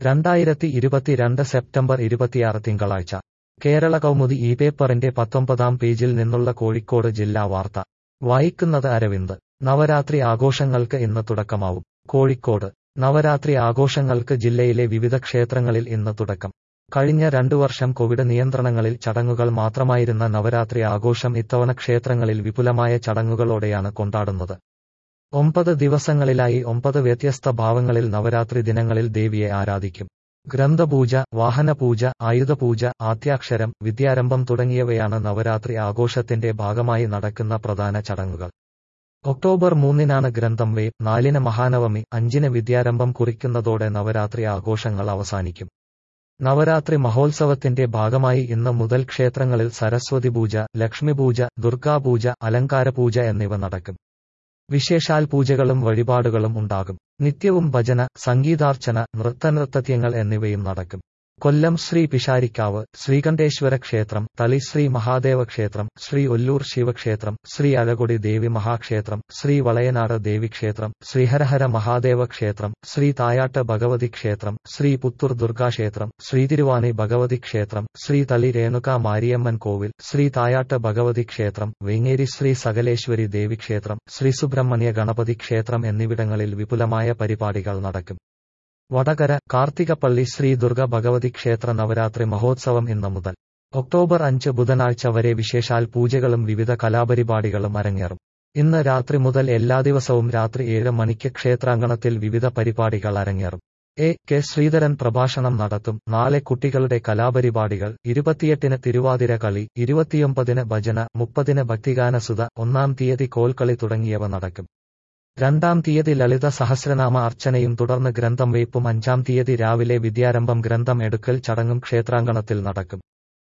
രണ്ടായിരത്തി ഇരുപത്തിരണ്ട് സെപ്റ്റംബർ ഇരുപത്തിയാറ് തിങ്കളാഴ്ച കേരള കൗമുദി ഈ പേപ്പറിന്റെ പത്തൊമ്പതാം പേജിൽ നിന്നുള്ള കോഴിക്കോട് ജില്ലാ വാർത്ത വായിക്കുന്നത് അരവിന്ദ് നവരാത്രി ആഘോഷങ്ങൾക്ക് ഇന്ന് തുടക്കമാവും കോഴിക്കോട് നവരാത്രി ആഘോഷങ്ങൾക്ക് ജില്ലയിലെ വിവിധ ക്ഷേത്രങ്ങളിൽ ഇന്ന് തുടക്കം കഴിഞ്ഞ രണ്ടു വർഷം കോവിഡ് നിയന്ത്രണങ്ങളിൽ ചടങ്ങുകൾ മാത്രമായിരുന്ന നവരാത്രി ആഘോഷം ഇത്തവണ ക്ഷേത്രങ്ങളിൽ വിപുലമായ ചടങ്ങുകളോടെയാണ് കൊണ്ടാടുന്നത് ഒമ്പത് ദിവസങ്ങളിലായി ഒമ്പത് വ്യത്യസ്ത ഭാവങ്ങളിൽ നവരാത്രി ദിനങ്ങളിൽ ദേവിയെ ആരാധിക്കും ഗ്രന്ഥപൂജ വാഹനപൂജ ആയുധപൂജ ആദ്യാക്ഷരം വിദ്യാരംഭം തുടങ്ങിയവയാണ് നവരാത്രി ആഘോഷത്തിന്റെ ഭാഗമായി നടക്കുന്ന പ്രധാന ചടങ്ങുകൾ ഒക്ടോബർ മൂന്നിനാണ് ഗ്രന്ഥം വേ നാലിന് മഹാനവമി അഞ്ചിന് വിദ്യാരംഭം കുറിക്കുന്നതോടെ നവരാത്രി ആഘോഷങ്ങൾ അവസാനിക്കും നവരാത്രി മഹോത്സവത്തിന്റെ ഭാഗമായി ഇന്ന് മുതൽ ക്ഷേത്രങ്ങളിൽ സരസ്വതി പൂജ ലക്ഷ്മി പൂജ ദുർഗാപൂജ അലങ്കാരപൂജ എന്നിവ നടക്കും വിശേഷാൽ പൂജകളും വഴിപാടുകളും ഉണ്ടാകും നിത്യവും ഭജന സംഗീതാർച്ചന നൃത്തനൃത്തത്യങ്ങൾ എന്നിവയും നടക്കും കൊല്ലം ശ്രീ പിഷാരിക്കാവ് ശ്രീകണ്ഠേശ്വര ക്ഷേത്രം തളി ശ്രീ മഹാദേവ ക്ഷേത്രം ശ്രീ ഒല്ലൂർ ശിവക്ഷേത്രം ശ്രീ അഴകൊടി ദേവി മഹാക്ഷേത്രം ശ്രീ വളയനാട് ദേവി ക്ഷേത്രം ശ്രീഹരഹര മഹാദേവ ക്ഷേത്രം ശ്രീ തായാട്ട് ഭഗവതി ക്ഷേത്രം ശ്രീ പുത്തൂർ ദുർഗാക്ഷേത്രം ശ്രീ തിരുവാണി ഭഗവതി ക്ഷേത്രം ശ്രീ തളി രേണുക മാരിയമ്മൻ കോവിൽ ശ്രീ തായാട്ട് ഭഗവതി ക്ഷേത്രം വേങ്ങേരി ശ്രീ സകലേശ്വരി ദേവി ക്ഷേത്രം ശ്രീ സുബ്രഹ്മണ്യ ഗണപതി ക്ഷേത്രം എന്നിവിടങ്ങളിൽ വിപുലമായ പരിപാടികൾ നടക്കും വടകര കാർത്തികപ്പള്ളി ശ്രീ ദുർഗ ഭഗവതി ക്ഷേത്ര നവരാത്രി മഹോത്സവം ഇന്ന് മുതൽ ഒക്ടോബർ അഞ്ച് ബുധനാഴ്ച വരെ വിശേഷാൽ പൂജകളും വിവിധ കലാപരിപാടികളും അരങ്ങേറും ഇന്ന് രാത്രി മുതൽ എല്ലാ ദിവസവും രാത്രി ഏഴ് മണിക്ക് ക്ഷേത്രാങ്കണത്തിൽ വിവിധ പരിപാടികൾ അരങ്ങേറും എ കെ ശ്രീധരൻ പ്രഭാഷണം നടത്തും നാളെ കുട്ടികളുടെ കലാപരിപാടികൾ ഇരുപത്തിയെട്ടിന് തിരുവാതിര കളി ഇരുപത്തിയൊമ്പതിന് ഭജന മുപ്പതിന് ഭക്തിഗാനസുത ഒന്നാം തീയതി കോൽക്കളി തുടങ്ങിയവ നടക്കും രണ്ടാം തീയതി ലളിത സഹസ്രനാമ അർച്ചനയും തുടർന്ന് ഗ്രന്ഥം വെയ്പ്പും അഞ്ചാം തീയതി രാവിലെ വിദ്യാരംഭം ഗ്രന്ഥം എടുക്കൽ ചടങ്ങും ക്ഷേത്രാങ്കണത്തിൽ നടക്കും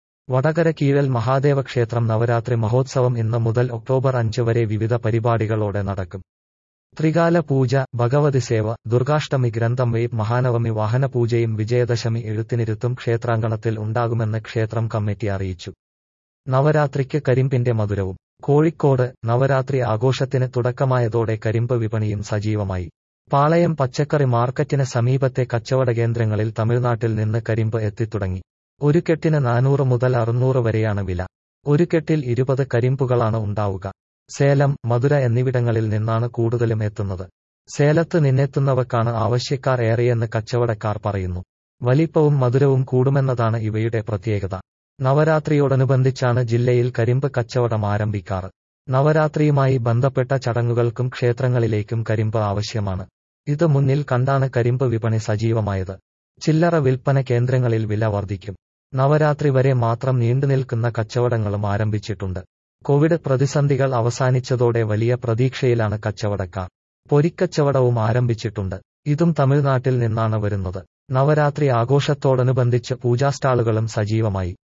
വടകര കീഴൽ മഹാദേവ ക്ഷേത്രം നവരാത്രി മഹോത്സവം ഇന്ന് മുതൽ ഒക്ടോബർ അഞ്ച് വരെ വിവിധ പരിപാടികളോടെ നടക്കും ത്രികാല പൂജ ഭഗവതി സേവ ദുർഗാഷ്ടമി ഗ്രന്ഥം വെയ്പ് മഹാനവമി വാഹനപൂജയും വിജയദശമി എഴുത്തിനിരുത്തും ക്ഷേത്രാങ്കണത്തിൽ ഉണ്ടാകുമെന്ന് ക്ഷേത്രം കമ്മിറ്റി അറിയിച്ചു നവരാത്രിക്ക് കരിമ്പിന്റെ മധുരവും കോഴിക്കോട് നവരാത്രി ആഘോഷത്തിന് തുടക്കമായതോടെ കരിമ്പ് വിപണിയും സജീവമായി പാളയം പച്ചക്കറി മാർക്കറ്റിന് സമീപത്തെ കച്ചവട കേന്ദ്രങ്ങളിൽ തമിഴ്നാട്ടിൽ നിന്ന് കരിമ്പ് എത്തിത്തുടങ്ങി ഒരു കെട്ടിന് നാനൂറ് മുതൽ അറുന്നൂറ് വരെയാണ് വില ഒരു കെട്ടിൽ ഇരുപത് കരിമ്പുകളാണ് ഉണ്ടാവുക സേലം മധുര എന്നിവിടങ്ങളിൽ നിന്നാണ് കൂടുതലും എത്തുന്നത് സേലത്ത് നിന്നെത്തുന്നവക്കാണ് ആവശ്യക്കാർ ഏറെയെന്ന് കച്ചവടക്കാർ പറയുന്നു വലിപ്പവും മധുരവും കൂടുമെന്നതാണ് ഇവയുടെ പ്രത്യേകത നവരാത്രിയോടനുബന്ധിച്ചാണ് ജില്ലയിൽ കരിമ്പ് കച്ചവടം ആരംഭിക്കാറ് നവരാത്രിയുമായി ബന്ധപ്പെട്ട ചടങ്ങുകൾക്കും ക്ഷേത്രങ്ങളിലേക്കും കരിമ്പ് ആവശ്യമാണ് ഇത് മുന്നിൽ കണ്ടാണ് കരിമ്പ് വിപണി സജീവമായത് ചില്ലറ വിൽപ്പന കേന്ദ്രങ്ങളിൽ വില വർദ്ധിക്കും നവരാത്രി വരെ മാത്രം നീണ്ടുനിൽക്കുന്ന കച്ചവടങ്ങളും ആരംഭിച്ചിട്ടുണ്ട് കോവിഡ് പ്രതിസന്ധികൾ അവസാനിച്ചതോടെ വലിയ പ്രതീക്ഷയിലാണ് കച്ചവടക്കാർ പൊരിക്കച്ചവടവും ആരംഭിച്ചിട്ടുണ്ട് ഇതും തമിഴ്നാട്ടിൽ നിന്നാണ് വരുന്നത് നവരാത്രി ആഘോഷത്തോടനുബന്ധിച്ച് പൂജാസ്റ്റാളുകളും സജീവമായി